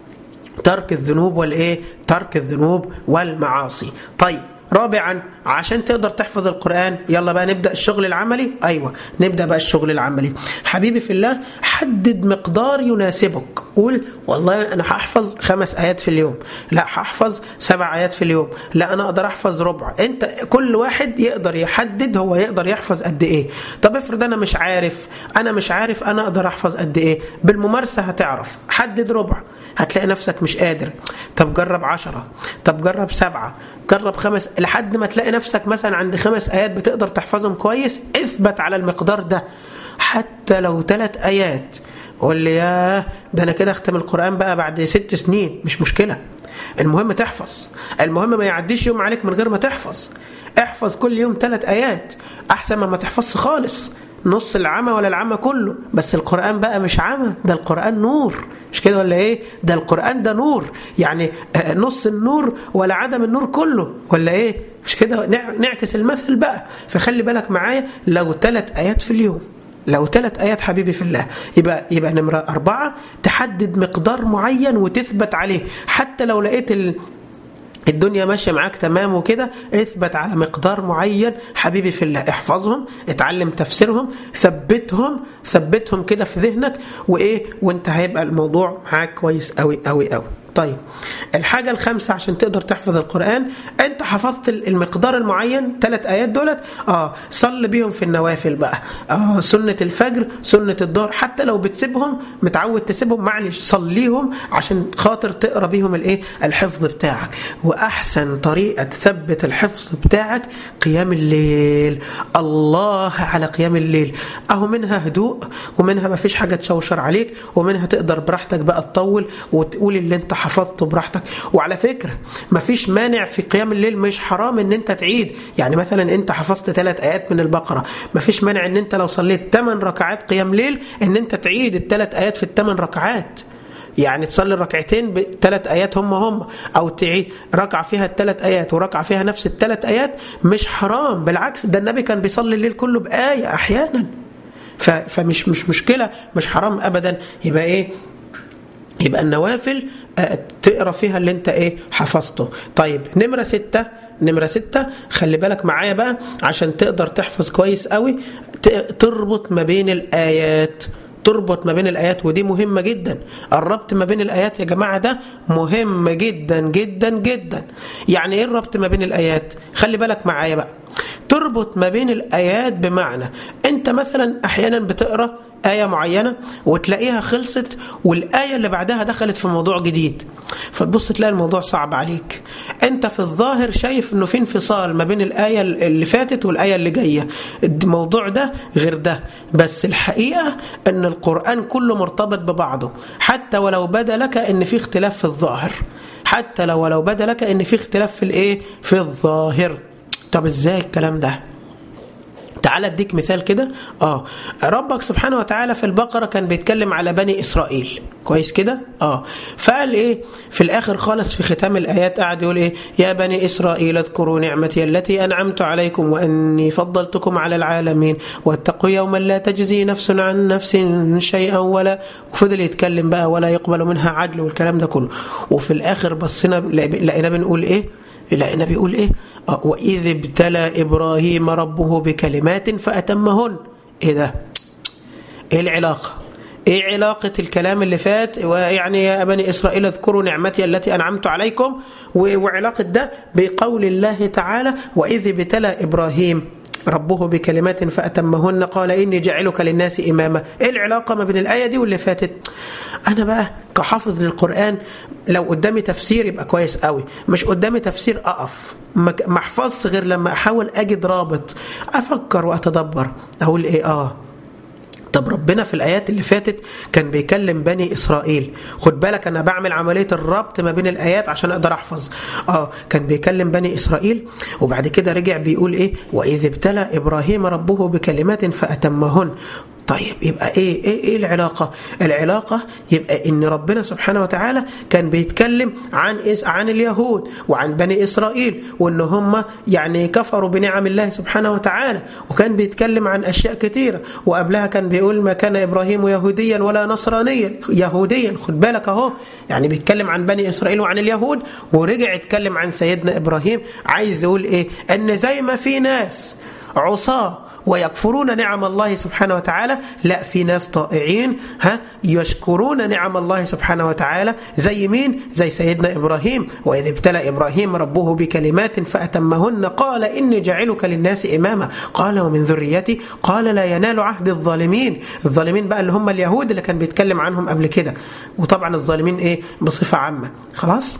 ترك الذنوب والايه ترك الذنوب والمعاصي طيب رابعا عشان تقدر تحفظ القرآن يلا بقى نبدأ الشغل العملي أيوة نبدأ بقى الشغل العملي حبيبي في الله حدد مقدار يناسبك قول والله أنا هحفظ خمس آيات في اليوم لا هحفظ سبع آيات في اليوم لا أنا أقدر أحفظ ربع أنت كل واحد يقدر يحدد هو يقدر يحفظ قد إيه طب افرض أنا مش عارف أنا مش عارف أنا أقدر أحفظ قد إيه بالممارسة هتعرف حدد ربع هتلاقي نفسك مش قادر طب جرب عشرة طب جرب سبعة جرب خمس لحد ما تلاقي نفسك مثلا عند خمس آيات بتقدر تحفظهم كويس اثبت على المقدار ده حتى لو ثلاث آيات قول لي ياه ده أنا كده أختم القرآن بقى بعد ست سنين مش مشكلة المهم تحفظ المهم ما يعديش يوم عليك من غير ما تحفظ احفظ كل يوم ثلاث آيات أحسن ما ما تحفظش خالص نص العمى ولا العمى كله بس القرآن بقى مش عمى ده القرآن نور مش كده ولا ايه ده القرآن ده نور يعني نص النور ولا عدم النور كله ولا ايه مش كده نعكس المثل بقى فخلي بالك معايا لو ثلاث آيات في اليوم لو ثلاث آيات حبيبي في الله يبقى يبقى نمرة أربعة تحدد مقدار معين وتثبت عليه حتى لو لقيت ال الدنيا ماشيه معاك تمام وكده اثبت على مقدار معين حبيبي في الله احفظهم اتعلم تفسيرهم ثبتهم ثبتهم كده في ذهنك وايه وانت هيبقى الموضوع معاك كويس قوي قوي قوي طيب الحاجة الخامسة عشان تقدر تحفظ القرآن انت حفظت المقدار المعين ثلاث آيات دولت اه صل بيهم في النوافل بقى اه سنة الفجر سنة الظهر حتى لو بتسيبهم متعود تسيبهم معلش صليهم عشان خاطر تقرا بيهم الايه الحفظ بتاعك واحسن طريقة تثبت الحفظ بتاعك قيام الليل الله على قيام الليل اهو منها هدوء ومنها ما فيش حاجة تشوشر عليك ومنها تقدر براحتك بقى تطول وتقول اللي انت حفظته براحتك وعلى فكرة ما فيش مانع في قيام الليل مش حرام ان انت تعيد يعني مثلا انت حفظت ثلاث ايات من البقرة ما فيش مانع ان انت لو صليت 8 ركعات قيام ليل ان انت تعيد الثلاث ايات في الثمان ركعات يعني تصلي ركعتين بثلاث ايات هم هم او تعيد ركعه فيها الثلاث ايات وركعه فيها نفس الثلاث ايات مش حرام بالعكس ده النبي كان بيصلي الليل كله بايه احيانا فمش مش مشكله مش حرام ابدا يبقى ايه يبقى النوافل تقرا فيها اللي انت ايه حفظته طيب نمره ستة نمرة ستة خلي بالك معايا بقى عشان تقدر تحفظ كويس قوي تربط ما بين الآيات تربط ما بين الآيات ودي مهمة جدا الربط ما بين الآيات يا جماعة ده مهم جدا جدا جدا يعني ايه الربط ما بين الآيات خلي بالك معايا بقى تربط ما بين الآيات بمعنى انت مثلا احيانا بتقرأ آية معينة وتلاقيها خلصت والآية اللي بعدها دخلت في موضوع جديد فتبص تلاقي الموضوع صعب عليك انت في الظاهر شايف انه في انفصال ما بين الآية اللي فاتت والآية اللي جاية الموضوع ده غير ده بس الحقيقة ان القرآن كله مرتبط ببعضه حتى ولو بدا لك ان في اختلاف في الظاهر حتى لو ولو بدا لك ان في اختلاف في الايه في الظاهر طب ازاي الكلام ده تعال اديك مثال كده اه ربك سبحانه وتعالى في البقرة كان بيتكلم على بني إسرائيل كويس كده اه فقال ايه في الآخر خالص في ختام الآيات قعد يقول ايه يا بني إسرائيل اذكروا نعمتي التي أنعمت عليكم وأني فضلتكم على العالمين واتقوا يوما لا تجزي نفس عن نفس شيئا ولا وفضل يتكلم بقى ولا يقبل منها عدل والكلام ده كله وفي الآخر بصينا لقينا بنقول ايه لقينا بيقول ايه وإذ ابتلى إبراهيم ربه بكلمات فأتمهن إيه ده إيه العلاقة إيه علاقة الكلام اللي فات ويعني يا بني إسرائيل اذكروا نعمتي التي أنعمت عليكم وعلاقة ده بقول الله تعالى وإذ ابتلى إبراهيم ربه بكلمات فأتمهن قال إني جعلك للناس إماما إيه العلاقة ما بين الآية دي واللي فاتت أنا بقى كحافظ للقرآن لو قدامي تفسير يبقى كويس قوي مش قدامي تفسير أقف ما احفظش غير لما أحاول أجد رابط أفكر وأتدبر أقول إيه آه طب ربنا في الآيات اللي فاتت كان بيكلم بني إسرائيل خد بالك أنا بعمل عملية الربط ما بين الآيات عشان أقدر أحفظ آه كان بيكلم بني إسرائيل وبعد كده رجع بيقول إيه وإذ ابتلى إبراهيم ربه بكلمات فأتمهن طيب يبقى ايه ايه ايه العلاقه العلاقه يبقى ان ربنا سبحانه وتعالى كان بيتكلم عن عن اليهود وعن بني اسرائيل وان هم يعني كفروا بنعم الله سبحانه وتعالى وكان بيتكلم عن اشياء كثيره وقبلها كان بيقول ما كان ابراهيم يهوديا ولا نصرانيا يهوديا خد بالك اهو يعني بيتكلم عن بني اسرائيل وعن اليهود ورجع يتكلم عن سيدنا ابراهيم عايز يقول ايه ان زي ما في ناس عصاه ويكفرون نعم الله سبحانه وتعالى لا في ناس طائعين ها يشكرون نعم الله سبحانه وتعالى زي مين زي سيدنا إبراهيم وإذ ابتلى إبراهيم ربه بكلمات فأتمهن قال إني جعلك للناس إماما قال ومن ذريتي قال لا ينال عهد الظالمين الظالمين بقى اللي هم اليهود اللي كان بيتكلم عنهم قبل كده وطبعا الظالمين إيه بصفة عامة خلاص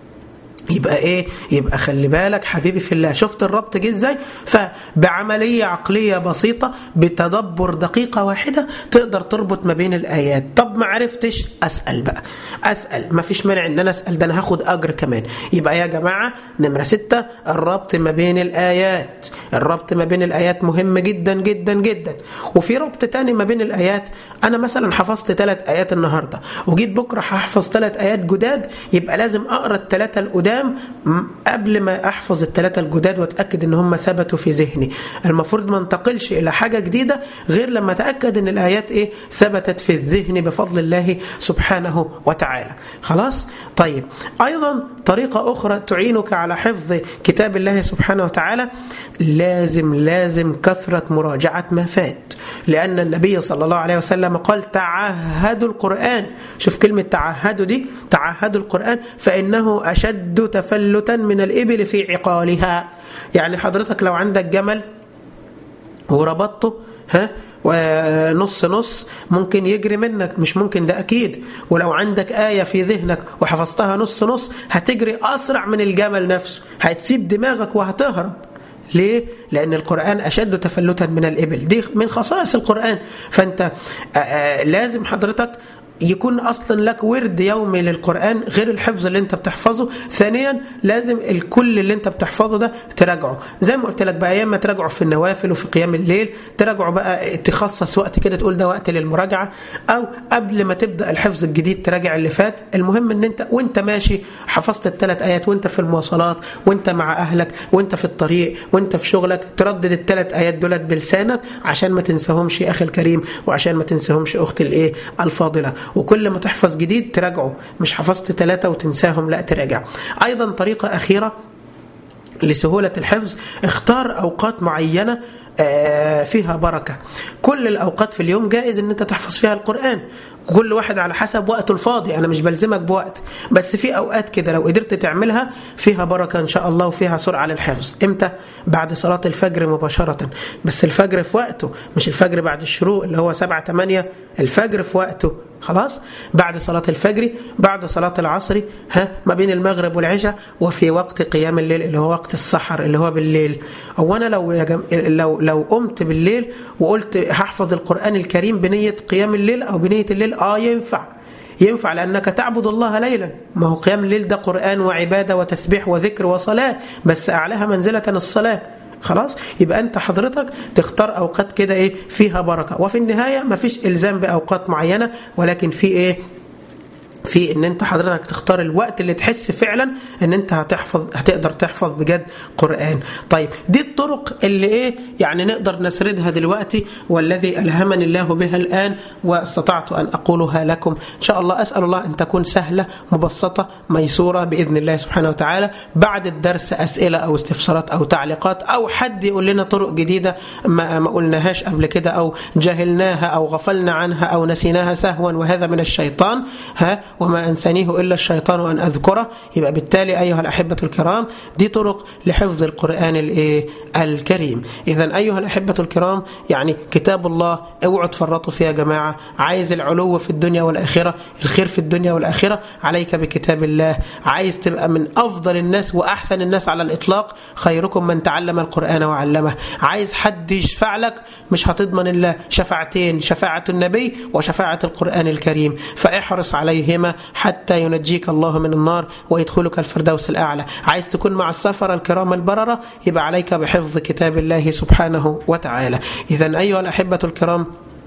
يبقى ايه يبقى خلي بالك حبيبي في الله شفت الربط جه ازاي فبعمليه عقليه بسيطه بتدبر دقيقه واحده تقدر تربط ما بين الايات طب ما عرفتش اسال بقى اسال ما فيش مانع ان انا اسال ده انا هاخد اجر كمان يبقى يا جماعه نمره ستة الربط ما بين الايات الربط ما بين الايات مهم جدا جدا جدا وفي ربط تاني ما بين الايات انا مثلا حفظت ثلاث ايات النهارده وجيت بكره هحفظ ثلاث ايات جداد يبقى لازم اقرا الثلاثه القداد القدام قبل ما أحفظ الثلاثة الجداد وأتأكد أن هم ثبتوا في ذهني المفروض ما انتقلش إلى حاجة جديدة غير لما أتأكد أن الآيات إيه ثبتت في الذهن بفضل الله سبحانه وتعالى خلاص طيب أيضا طريقة أخرى تعينك على حفظ كتاب الله سبحانه وتعالى لازم لازم كثرة مراجعة ما فات لأن النبي صلى الله عليه وسلم قال تعهدوا القرآن شوف كلمة تعهدوا دي تعهدوا القرآن فإنه أشد تفلتا من الإبل في عقالها يعني حضرتك لو عندك جمل وربطته ها ونص نص ممكن يجري منك مش ممكن ده أكيد ولو عندك آية في ذهنك وحفظتها نص نص هتجري أسرع من الجمل نفسه هتسيب دماغك وهتهرب ليه؟ لأن القرآن أشد تفلتا من الإبل دي من خصائص القرآن فأنت لازم حضرتك يكون اصلا لك ورد يومي للقران غير الحفظ اللي انت بتحفظه ثانيا لازم الكل اللي انت بتحفظه ده تراجعه زي ما قلت لك بقى ايام ما تراجعه في النوافل وفي قيام الليل تراجعه بقى تخصص وقت كده تقول ده وقت للمراجعه او قبل ما تبدا الحفظ الجديد تراجع اللي فات المهم ان انت وانت ماشي حفظت الثلاث ايات وانت في المواصلات وانت مع اهلك وانت في الطريق وانت في شغلك تردد الثلاث ايات دولت بلسانك عشان ما تنساهمش اخي الكريم وعشان ما تنساهمش اختي الايه الفاضله وكل ما تحفظ جديد تراجعه مش حفظت ثلاثة وتنساهم لا تراجع أيضا طريقة أخيرة لسهولة الحفظ اختار أوقات معينة فيها بركة كل الأوقات في اليوم جائز أن أنت تحفظ فيها القرآن كل واحد على حسب وقته الفاضي أنا مش بلزمك بوقت بس في أوقات كده لو قدرت تعملها فيها بركة إن شاء الله وفيها سرعة للحفظ إمتى؟ بعد صلاة الفجر مباشرة بس الفجر في وقته مش الفجر بعد الشروق اللي هو سبعة تمانية الفجر في وقته خلاص بعد صلاة الفجر بعد صلاة العصر ها ما بين المغرب والعشاء وفي وقت قيام الليل اللي هو وقت السحر اللي هو بالليل أو أنا لو يا جم... لو لو قمت بالليل وقلت هحفظ القرآن الكريم بنية قيام الليل أو بنية الليل آه ينفع ينفع لأنك تعبد الله ليلا ما هو قيام الليل ده قرآن وعبادة وتسبيح وذكر وصلاة بس أعلاها منزلة الصلاة خلاص يبقى انت حضرتك تختار اوقات كده ايه فيها بركه وفي النهايه مفيش الزام باوقات معينه ولكن في ايه في ان انت حضرتك تختار الوقت اللي تحس فعلا ان انت هتحفظ هتقدر تحفظ بجد قران طيب دي الطرق اللي ايه يعني نقدر نسردها دلوقتي والذي الهمني الله بها الان واستطعت ان اقولها لكم ان شاء الله اسال الله ان تكون سهله مبسطه ميسوره باذن الله سبحانه وتعالى بعد الدرس اسئله او استفسارات او تعليقات او حد يقول لنا طرق جديده ما, ما قلناهاش قبل كده او جهلناها او غفلنا عنها او نسيناها سهوا وهذا من الشيطان ها وما أنسانيه إلا الشيطان أن أذكره يبقى بالتالي أيها الأحبة الكرام دي طرق لحفظ القرآن الكريم إذا أيها الأحبة الكرام يعني كتاب الله اوعوا تفرطوا فيه يا جماعة عايز العلو في الدنيا والآخرة الخير في الدنيا والآخرة عليك بكتاب الله عايز تبقى من أفضل الناس وأحسن الناس على الإطلاق خيركم من تعلم القرآن وعلمه عايز حد يشفع لك مش هتضمن إلا شفاعتين شفاعة النبي وشفاعة القرآن الكريم فاحرص عليهما حتى ينجيك الله من النار ويدخلك الفردوس الأعلى عايز تكون مع السفر الكرام البررة يبقى عليك بحفظ كتاب الله سبحانه وتعالى إذا أيها الأحبة الكرام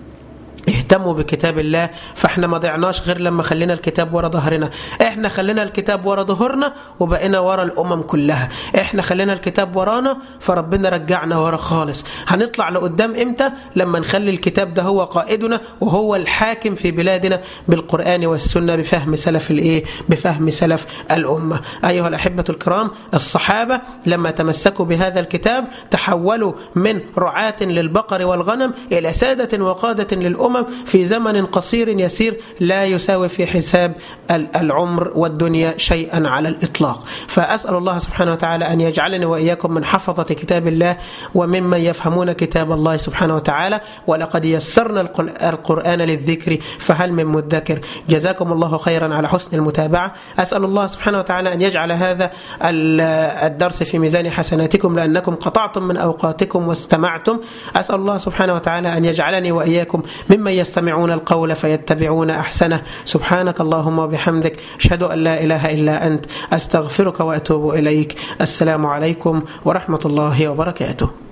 اهتموا بكتاب الله فاحنا ما ضيعناش غير لما خلينا الكتاب ورا ظهرنا احنا خلينا الكتاب ورا ظهرنا وبقينا ورا الامم كلها احنا خلينا الكتاب ورانا فربنا رجعنا ورا خالص هنطلع لقدام امتى لما نخلي الكتاب ده هو قائدنا وهو الحاكم في بلادنا بالقران والسنه بفهم سلف الايه بفهم سلف الامه ايها الاحبه الكرام الصحابه لما تمسكوا بهذا الكتاب تحولوا من رعاه للبقر والغنم الى ساده وقاده للامم الأمم في زمن قصير يسير لا يساوي في حساب العمر والدنيا شيئا على الإطلاق فأسأل الله سبحانه وتعالى أن يجعلني وإياكم من حفظة كتاب الله وممن يفهمون كتاب الله سبحانه وتعالى ولقد يسرنا القرآن للذكر فهل من مدكر جزاكم الله خيرا على حسن المتابعة أسأل الله سبحانه وتعالى أن يجعل هذا الدرس في ميزان حسناتكم لأنكم قطعتم من أوقاتكم واستمعتم أسأل الله سبحانه وتعالى أن يجعلني وإياكم ممن يستمعون القول فيتبعون أحسنه سبحانك اللهم وبحمدك أشهد أن لا إله إلا أنت أستغفرك وأتوب إليك السلام عليكم ورحمة الله وبركاته